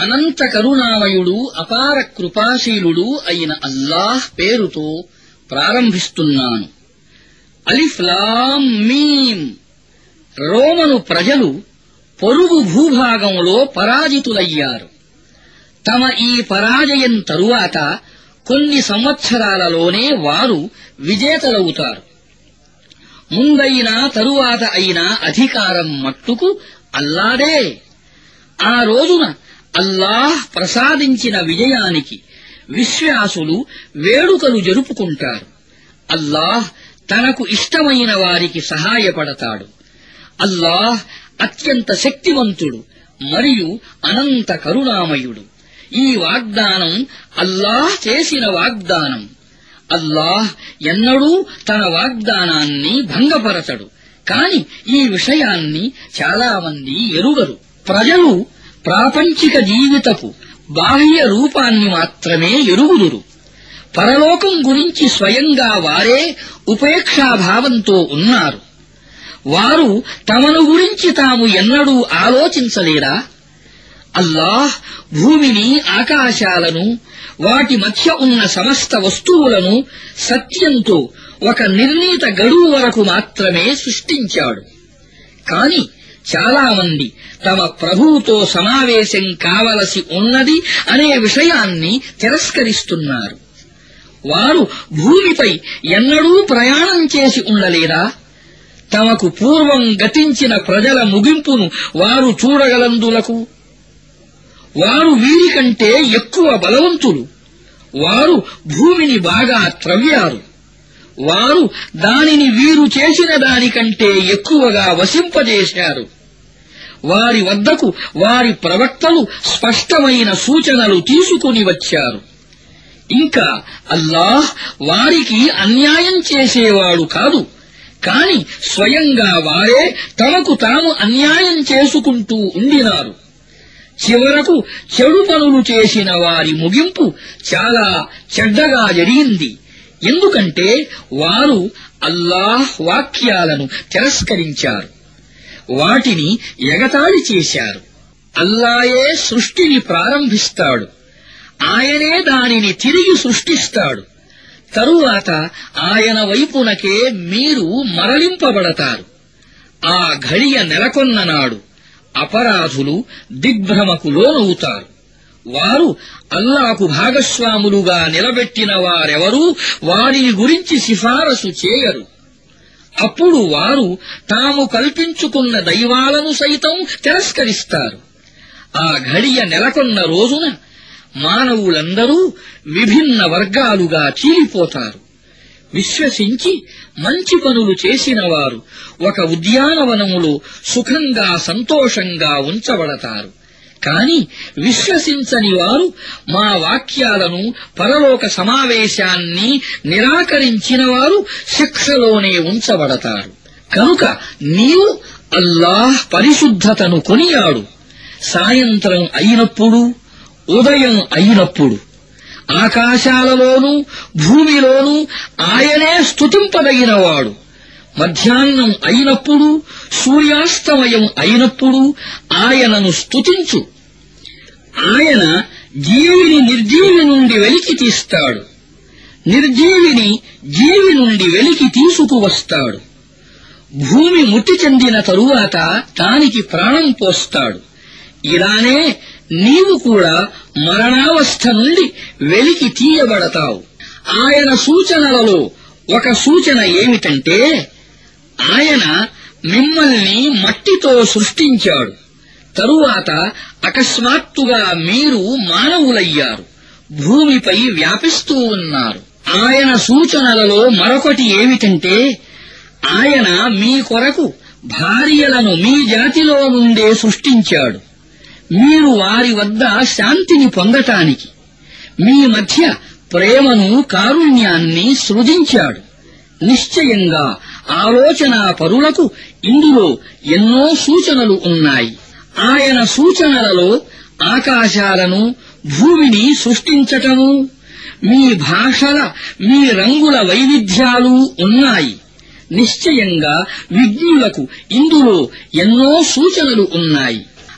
అనంత కరుణామయుడు అపార కృపాశీలుడు అయిన అల్లాహ్ పేరుతో ప్రారంభిస్తున్నాను అలిఫ్లాం మీం రోమను ప్రజలు పొరుగు భూభాగంలో పరాజితులయ్యారు తమ ఈ పరాజయం తరువాత కొన్ని సంవత్సరాలలోనే వారు విజేతలవుతారు ముందైనా తరువాత అయినా అధికారం మట్టుకు అల్లాదే ఆ రోజున అల్లాహ్ ప్రసాదించిన విజయానికి విశ్వాసులు వేడుకలు జరుపుకుంటారు అల్లాహ్ తనకు ఇష్టమైన వారికి సహాయపడతాడు అల్లాహ్ అత్యంత శక్తివంతుడు మరియు అనంత కరుణామయుడు ఈ వాగ్దానం అల్లాహ్ చేసిన వాగ్దానం అల్లాహ్ ఎన్నడూ తన వాగ్దానాన్ని భంగపరచడు కాని ఈ విషయాన్ని చాలామంది ఎరుగరు ప్రజలు ప్రాపంచిక జీవితపు బాహ్య రూపాన్ని మాత్రమే ఎరుగుదురు పరలోకం గురించి స్వయంగా వారే ఉపేక్షాభావంతో ఉన్నారు వారు తమను గురించి తాము ఎన్నడూ ఆలోచించలేరా అల్లాహ్ భూమిని ఆకాశాలను వాటి మధ్య ఉన్న సమస్త వస్తువులను సత్యంతో ఒక నిర్ణీత గడువు వరకు మాత్రమే సృష్టించాడు కాని చాలామంది తమ ప్రభువుతో సమావేశం కావలసి ఉన్నది అనే విషయాన్ని తిరస్కరిస్తున్నారు వారు భూమిపై ఎన్నడూ ప్రయాణం చేసి ఉండలేదా తమకు పూర్వం గతించిన ప్రజల ముగింపును వారు చూడగలందులకు వారు వీరికంటే ఎక్కువ బలవంతులు వారు భూమిని బాగా త్రవ్వారు వారు దానిని వీరు చేసిన దానికంటే ఎక్కువగా వసింపజేశారు వారి వద్దకు వారి ప్రవక్తలు స్పష్టమైన సూచనలు తీసుకుని వచ్చారు ఇంకా అల్లాహ్ వారికి అన్యాయం చేసేవాడు కాదు కాని స్వయంగా వారే తమకు తాము అన్యాయం చేసుకుంటూ ఉండినారు చివరకు చెడు పనులు చేసిన వారి ముగింపు చాలా చెడ్డగా జరిగింది ఎందుకంటే వారు అల్లాహ్ వాక్యాలను తిరస్కరించారు వాటిని ఎగతాళి చేశారు అల్లాయే సృష్టిని ప్రారంభిస్తాడు ఆయనే దానిని తిరిగి సృష్టిస్తాడు తరువాత ఆయన వైపునకే మీరు మరలింపబడతారు ఆ ఘడియ నెలకొన్న నాడు అపరాధులు దిగ్భ్రమకు లోనవుతారు వారు అల్లాకు భాగస్వాములుగా నిలబెట్టిన వారెవరూ వారిని గురించి సిఫారసు చేయరు అప్పుడు వారు తాము కల్పించుకున్న దైవాలను సైతం తిరస్కరిస్తారు ఆ ఘడియ నెలకొన్న రోజున మానవులందరూ విభిన్న వర్గాలుగా చీలిపోతారు విశ్వసించి మంచి పనులు చేసిన వారు ఒక ఉద్యానవనములో సుఖంగా సంతోషంగా ఉంచబడతారు కాని విశ్వసించని వారు మా వాక్యాలను పరలోక సమావేశాన్ని నిరాకరించిన వారు శిక్షలోనే ఉంచబడతారు కనుక నీవు అల్లాహ్ పరిశుద్ధతను కొనియాడు సాయంత్రం అయినప్పుడు ఉదయం అయినప్పుడు ఆకాశాలలోనూ భూమిలోనూ ఆయనే స్తుతింపదగినవాడు మధ్యాహ్నం అయినప్పుడు సూర్యాస్తమయం అయినప్పుడు ఆయనను స్తుతించు ఆయన జీవిని నిర్జీవి నుండి వెలికి తీస్తాడు నిర్జీవిని జీవి నుండి వెలికి తీసుకువస్తాడు భూమి ముట్టి చెందిన తరువాత దానికి ప్రాణం పోస్తాడు ఇలానే నీవు కూడా మరణావస్థ నుండి వెలికి తీయబడతావు ఆయన సూచనలలో ఒక సూచన ఏమిటంటే ఆయన మిమ్మల్ని మట్టితో సృష్టించాడు తరువాత అకస్మాత్తుగా మీరు మానవులయ్యారు భూమిపై వ్యాపిస్తూ ఉన్నారు ఆయన సూచనలలో మరొకటి ఏమిటంటే ఆయన మీ కొరకు భార్యలను మీ జాతిలో నుండే సృష్టించాడు మీరు వారి వద్ద శాంతిని పొందటానికి మీ మధ్య ప్రేమను కారుణ్యాన్ని సృజించాడు నిశ్చయంగా ఆలోచనా పరులకు ఇందులో ఎన్నో సూచనలు ఉన్నాయి ఆయన సూచనలలో ఆకాశాలను భూమిని సృష్టించటము మీ భాషల మీ రంగుల వైవిధ్యాలు ఉన్నాయి నిశ్చయంగా విజ్ఞులకు ఇందులో ఎన్నో సూచనలు ఉన్నాయి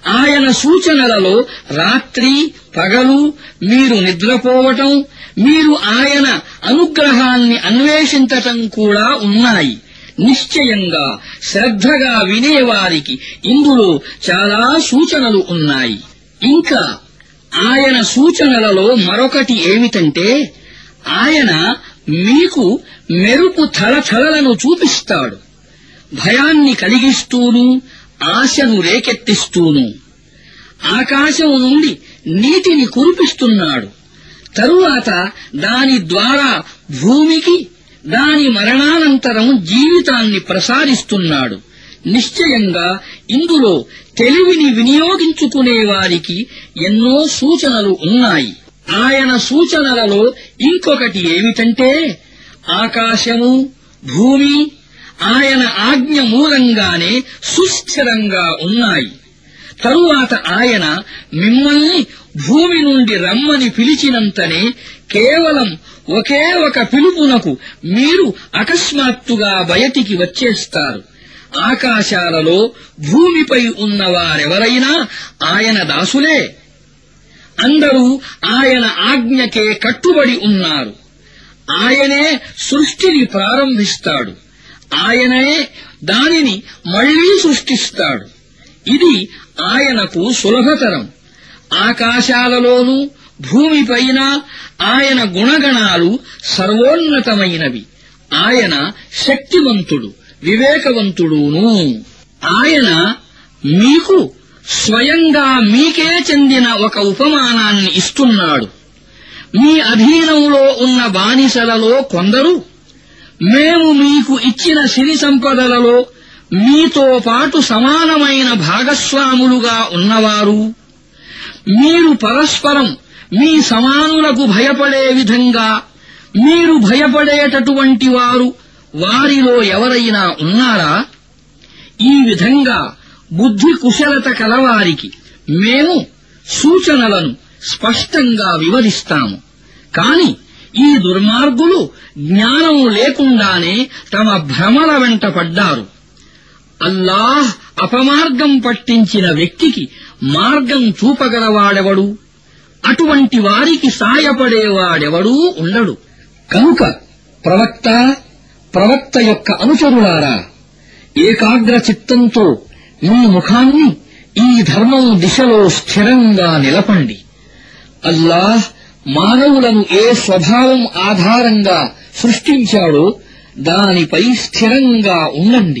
ఆయన సూచనలలో రాత్రి పగలు మీరు నిద్రపోవటం మీరు ఆయన అనుగ్రహాన్ని అన్వేషించటం కూడా ఉన్నాయి నిశ్చయంగా శ్రద్ధగా వినేవారికి ఇందులో చాలా సూచనలు ఉన్నాయి ఇంకా ఆయన సూచనలలో మరొకటి ఏమిటంటే ఆయన మీకు మెరుపు థలథలలను చూపిస్తాడు భయాన్ని కలిగిస్తూను ఆశను రేకెత్తిస్తూను ఆకాశం నుండి నీటిని కురిపిస్తున్నాడు తరువాత దాని ద్వారా భూమికి దాని మరణానంతరం జీవితాన్ని ప్రసారిస్తున్నాడు నిశ్చయంగా ఇందులో తెలివిని వినియోగించుకునే వారికి ఎన్నో సూచనలు ఉన్నాయి ఆయన సూచనలలో ఇంకొకటి ఏమిటంటే ఆకాశము భూమి ఆయన ఆజ్ఞ మూలంగానే సుస్థిరంగా ఉన్నాయి తరువాత ఆయన మిమ్మల్ని భూమి నుండి రమ్మని పిలిచినంతనే కేవలం ఒకే ఒక పిలుపునకు మీరు అకస్మాత్తుగా బయటికి వచ్చేస్తారు ఆకాశాలలో భూమిపై ఉన్నవారెవరైనా ఆయన దాసులే అందరూ ఆయన ఆజ్ఞకే కట్టుబడి ఉన్నారు ఆయనే సృష్టిని ప్రారంభిస్తాడు ఆయనే దానిని మళ్లీ సృష్టిస్తాడు ఇది ఆయనకు సులభతరం ఆకాశాలలోనూ భూమిపైన ఆయన గుణగణాలు సర్వోన్నతమైనవి ఆయన శక్తివంతుడు వివేకవంతుడును ఆయన మీకు స్వయంగా మీకే చెందిన ఒక ఉపమానాన్ని ఇస్తున్నాడు మీ అధీనంలో ఉన్న బానిసలలో కొందరు మేము మీకు ఇచ్చిన సిరి సంపదలలో మీతో పాటు సమానమైన భాగస్వాములుగా ఉన్నవారు మీరు పరస్పరం మీ సమానులకు భయపడే విధంగా మీరు భయపడేటటువంటి వారు వారిలో ఎవరైనా ఉన్నారా ఈ విధంగా బుద్ధి కుశలత కలవారికి మేము సూచనలను స్పష్టంగా వివరిస్తాము కాని ఈ దుర్మార్గులు జ్ఞానం లేకుండానే తమ భ్రమల వెంట పడ్డారు అల్లాహ్ అపమార్గం పట్టించిన వ్యక్తికి మార్గం చూపగలవాడెవడు అటువంటి వారికి సాయపడేవాడెవడూ ఉండడు కనుక ప్రవక్త ప్రవక్త యొక్క అనుచరులారా ఏకాగ్ర చిత్తంతో మీ ముఖాన్ని ఈ ధర్మం దిశలో స్థిరంగా నిలపండి అల్లాహ్ మానవులను ఏ స్వభావం ఆధారంగా సృష్టించాడో దానిపై స్థిరంగా ఉండండి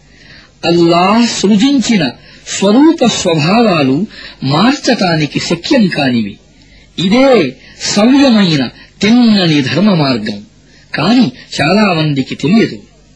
అల్లాహ్ సృజించిన స్వరూప స్వభావాలు మార్చటానికి శక్యం కానివి ఇదే సవ్యమైన తిన్నని ధర్మ మార్గం కాని చాలా మందికి తెలియదు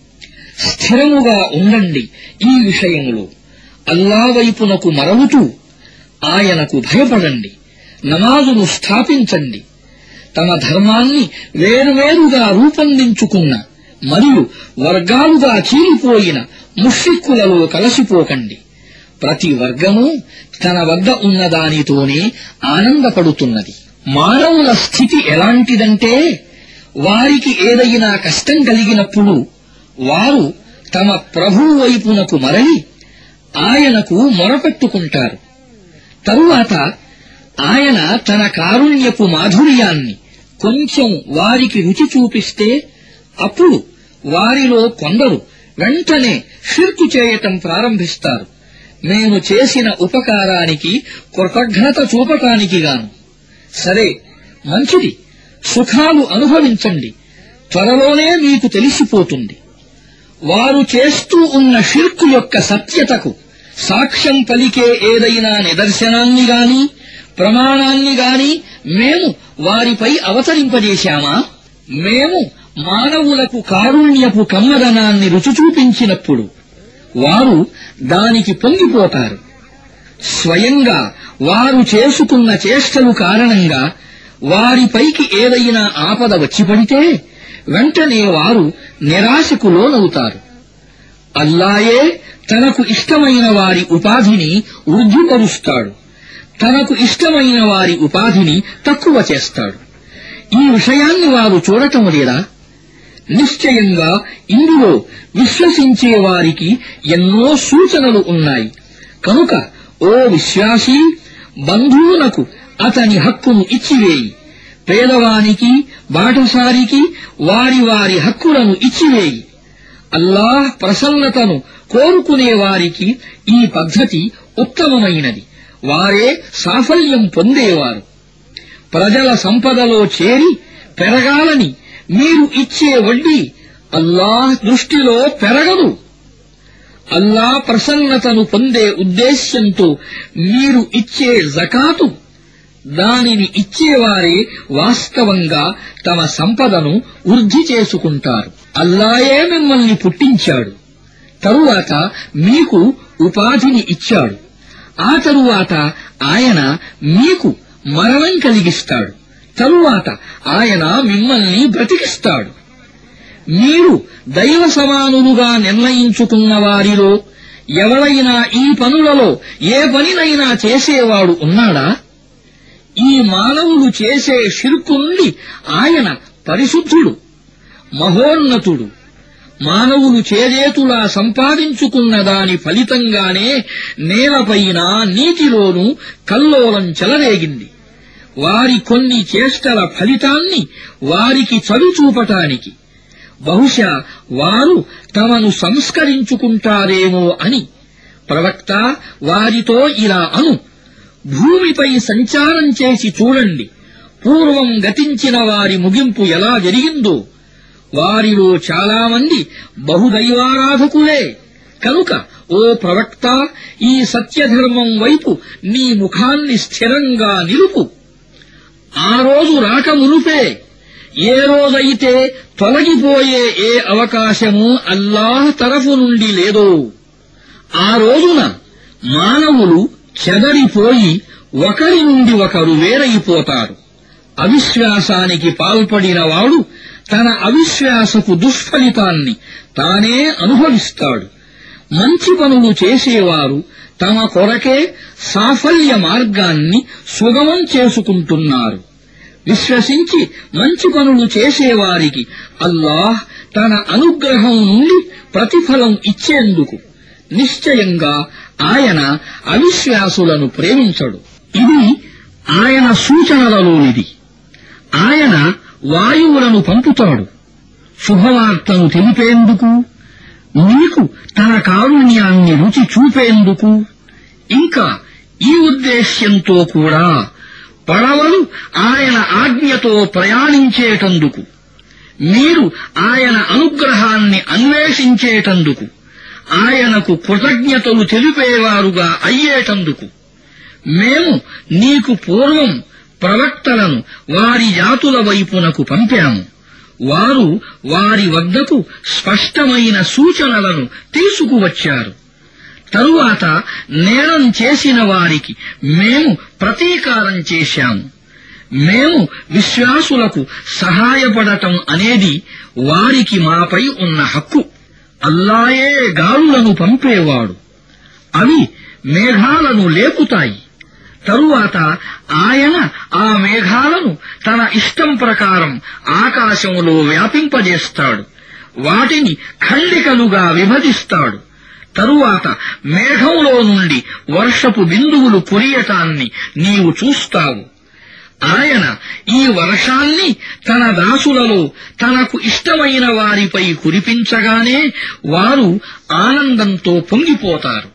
స్థిరముగా ఉండండి ఈ విషయంలో అల్లా వైపునకు మరలుతూ ఆయనకు భయపడండి నమాజును స్థాపించండి తమ ధర్మాన్ని వేరువేరుగా రూపొందించుకున్న మరియు వర్గాలుగా చీలిపోయిన ముష్రిక్కులలో కలసిపోకండి ప్రతి వర్గము తన వద్ద ఉన్నదానితోనే ఆనందపడుతున్నది మానవుల స్థితి ఎలాంటిదంటే వారికి ఏదైనా కష్టం కలిగినప్పుడు వారు తమ ప్రభువు వైపునకు మరలి ఆయనకు మొరపెట్టుకుంటారు తరువాత ఆయన తన కారుణ్యపు మాధుర్యాన్ని కొంచెం వారికి రుచి చూపిస్తే అప్పుడు వారిలో కొందరు వెంటనే షిర్కు చేయటం ప్రారంభిస్తారు మేము చేసిన ఉపకారానికి కృతజ్ఞత చూపటానికి గాను సరే మంచిది సుఖాలు అనుభవించండి త్వరలోనే మీకు తెలిసిపోతుంది వారు చేస్తూ ఉన్న షిర్కు యొక్క సత్యతకు సాక్ష్యం పలికే ఏదైనా నిదర్శనాన్ని గాని ప్రమాణాన్ని గాని మేము వారిపై అవతరింపజేశామా మేము మానవులకు కారుణ్యపు కమ్మదనాన్ని రుచి చూపించినప్పుడు వారు దానికి పొంగిపోతారు స్వయంగా వారు చేసుకున్న చేష్టలు కారణంగా వారిపైకి ఏదైనా ఆపద వచ్చిపడితే వెంటనే వారు నిరాశకు లోనవుతారు అల్లాయే తనకు ఇష్టమైన వారి ఉపాధిని వృద్ధిపరుస్తాడు తనకు ఇష్టమైన వారి ఉపాధిని తక్కువ చేస్తాడు ఈ విషయాన్ని వారు చూడటం లేదా నిశ్చయంగా ఇందులో విశ్వసించే వారికి ఎన్నో సూచనలు ఉన్నాయి కనుక ఓ విశ్వాసీ బంధువులకు అతని హక్కును ఇచ్చివేయి పేదవానికి బాటసారికి వారి వారి హక్కులను ఇచ్చివేయి అల్లాహ్ ప్రసన్నతను కోరుకునే వారికి ఈ పద్ధతి ఉత్తమమైనది వారే సాఫల్యం పొందేవారు ప్రజల సంపదలో చేరి పెరగాలని మీరు ఇచ్చే వడ్డీ అల్లాహ్ దృష్టిలో పెరగదు అల్లా ప్రసన్నతను పొందే ఉద్దేశ్యంతో మీరు ఇచ్చే జకాతు దానిని ఇచ్చేవారే వాస్తవంగా తమ సంపదను వృద్ధి చేసుకుంటారు అల్లాయే మిమ్మల్ని పుట్టించాడు తరువాత మీకు ఉపాధిని ఇచ్చాడు ఆ తరువాత ఆయన మీకు మరణం కలిగిస్తాడు తరువాత ఆయన మిమ్మల్ని బ్రతికిస్తాడు మీరు దైవ సమానులుగా నిర్ణయించుకున్న వారిలో ఎవరైనా ఈ పనులలో ఏ పనినైనా చేసేవాడు ఉన్నాడా ఈ మానవులు చేసే షిర్కు నుండి ఆయన పరిశుద్ధుడు మహోన్నతుడు మానవులు చేజేతులా సంపాదించుకున్న దాని ఫలితంగానే నేలపైన నీటిలోనూ కల్లోలం చెలరేగింది వారి కొన్ని చేష్టల ఫలితాన్ని వారికి చవిచూపటానికి బహుశా వారు తమను సంస్కరించుకుంటారేమో అని ప్రవక్త వారితో ఇలా అను భూమిపై సంచారం చేసి చూడండి పూర్వం గతించిన వారి ముగింపు ఎలా జరిగిందో వారిలో చాలామంది బహుదైవారాధకులే కనుక ఓ ప్రవక్త ఈ సత్యధర్మం వైపు నీ ముఖాన్ని స్థిరంగా నిలుపు ఆ రోజు రాకమునుపే ఏ రోజైతే తొలగిపోయే ఏ అవకాశము అల్లాహ్ తరఫు నుండి లేదో ఆ రోజున మానవులు చెదరిపోయి ఒకరి నుండి ఒకరు వేరైపోతారు అవిశ్వాసానికి పాల్పడిన వాడు తన అవిశ్వాసపు దుష్ఫలితాన్ని తానే అనుభవిస్తాడు మంచి పనులు చేసేవారు తమ కొరకే సాఫల్య మార్గాన్ని సుగమం చేసుకుంటున్నారు విశ్వసించి మంచి పనులు చేసేవారికి అల్లాహ్ తన అనుగ్రహం నుండి ప్రతిఫలం ఇచ్చేందుకు నిశ్చయంగా ఆయన అవిశ్వాసులను ప్రేమించడు ఇది ఆయన సూచనలలోనిది ఆయన వాయువులను పంపుతాడు శుభవార్తను తెలిపేందుకు నీకు తన కారుణ్యాన్ని రుచి చూపేందుకు ఇంకా ఈ ఉద్దేశ్యంతో కూడా పడవలు ఆయన ఆజ్ఞతో ప్రయాణించేటందుకు మీరు ఆయన అనుగ్రహాన్ని అన్వేషించేటందుకు ఆయనకు కృతజ్ఞతలు తెలిపేవారుగా అయ్యేటందుకు మేము నీకు పూర్వం ప్రవక్తలను వారి జాతుల వైపునకు పంపాము వారు వారి వద్దకు స్పష్టమైన సూచనలను తీసుకువచ్చారు తరువాత నేరం చేసిన వారికి మేము ప్రతీకారం చేశాము మేము విశ్వాసులకు సహాయపడటం అనేది వారికి మాపై ఉన్న హక్కు అల్లాయే గాలులను పంపేవాడు అవి మేఘాలను లేపుతాయి తరువాత ఆయన ఆ మేఘాలను తన ఇష్టం ప్రకారం ఆకాశంలో వ్యాపింపజేస్తాడు వాటిని ఖండికలుగా విభజిస్తాడు తరువాత మేఘంలో నుండి వర్షపు బిందువులు కురియటాన్ని నీవు చూస్తావు ఆయన ఈ వర్షాన్ని తన దాసులలో తనకు ఇష్టమైన వారిపై కురిపించగానే వారు ఆనందంతో పొంగిపోతారు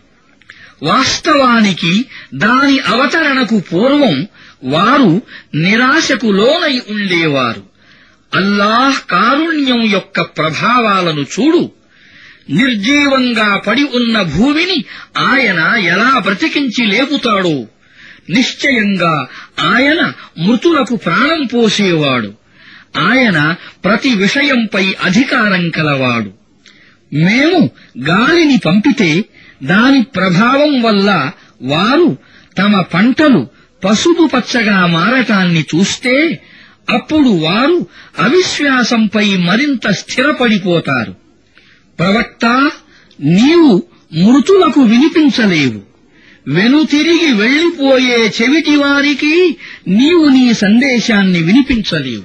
వాస్తవానికి దాని అవతరణకు పూర్వం వారు నిరాశకు లోనై ఉండేవారు అల్లాహ్ కారుణ్యం యొక్క ప్రభావాలను చూడు నిర్జీవంగా పడి ఉన్న భూమిని ఆయన ఎలా బ్రతికించి లేపుతాడో నిశ్చయంగా ఆయన మృతులకు ప్రాణం పోసేవాడు ఆయన ప్రతి విషయంపై అధికారం కలవాడు మేము గాలిని పంపితే దాని ప్రభావం వల్ల వారు తమ పంటలు పసుపు పచ్చగా మారటాన్ని చూస్తే అప్పుడు వారు అవిశ్వాసంపై మరింత స్థిరపడిపోతారు ప్రవక్త నీవు మృతులకు వినిపించలేవు వెనుతిరిగి వెళ్లిపోయే చెవిటి వారికి నీవు నీ సందేశాన్ని వినిపించలేవు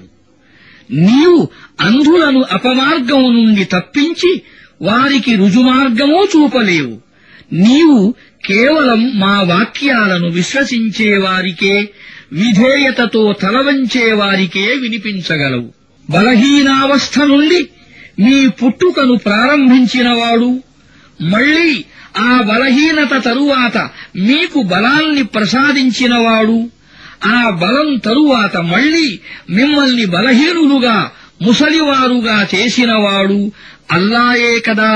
నీవు అంధులను అపమార్గం నుండి తప్పించి వారికి రుజుమార్గమూ చూపలేవు నీవు కేవలం మా వాక్యాలను విశ్వసించేవారికే విధేయతతో తలవంచేవారికే వినిపించగలవు బలహీనావస్థ నుండి మీ పుట్టుకను ప్రారంభించినవాడు మళ్లీ ఆ బలహీనత తరువాత మీకు బలాన్ని ప్రసాదించినవాడు ఆ బలం తరువాత మళ్లీ మిమ్మల్ని బలహీనులుగా ముసలివారుగా చేసినవాడు అల్లాయే కదా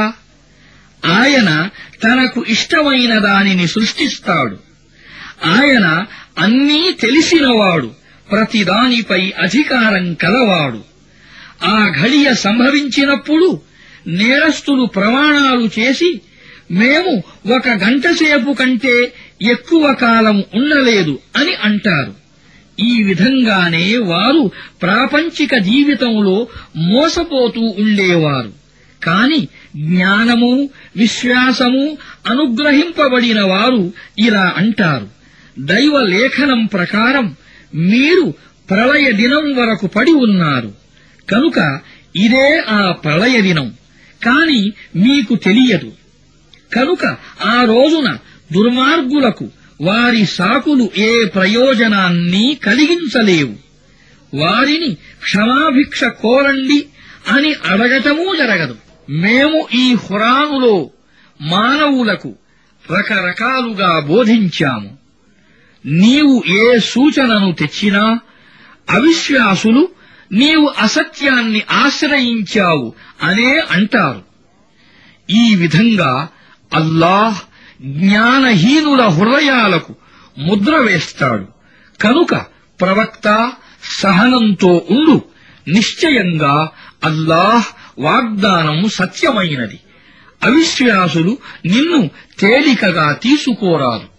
ఆయన తనకు ఇష్టమైన దానిని సృష్టిస్తాడు ఆయన అన్నీ తెలిసినవాడు ప్రతిదానిపై అధికారం కలవాడు ఆ ఘడియ సంభవించినప్పుడు నేరస్తులు ప్రమాణాలు చేసి మేము ఒక గంట సేపు కంటే ఎక్కువ కాలం ఉండలేదు అని అంటారు ఈ విధంగానే వారు ప్రాపంచిక జీవితంలో మోసపోతూ ఉండేవారు కాని జ్ఞానము విశ్వాసము అనుగ్రహింపబడిన వారు ఇలా అంటారు దైవ లేఖనం ప్రకారం మీరు ప్రళయ దినం వరకు పడి ఉన్నారు కనుక ఇదే ఆ ప్రళయ దినం కాని మీకు తెలియదు కనుక ఆ రోజున దుర్మార్గులకు వారి సాకులు ఏ ప్రయోజనాన్ని కలిగించలేవు వారిని క్షమాభిక్ష కోరండి అని అడగటమూ జరగదు మేము ఈ హురానులో మానవులకు రకరకాలుగా బోధించాము నీవు ఏ సూచనను తెచ్చినా అవిశ్వాసులు నీవు అసత్యాన్ని ఆశ్రయించావు అనే అంటారు ఈ విధంగా అల్లాహ్ జ్ఞానహీనుల హృదయాలకు ముద్ర వేస్తాడు కనుక ప్రవక్త సహనంతో ఉండు నిశ్చయంగా అల్లాహ్ వాగ్దానం సత్యమైనది అవిశ్వాసులు నిన్ను తేలికగా తీసుకోరాదు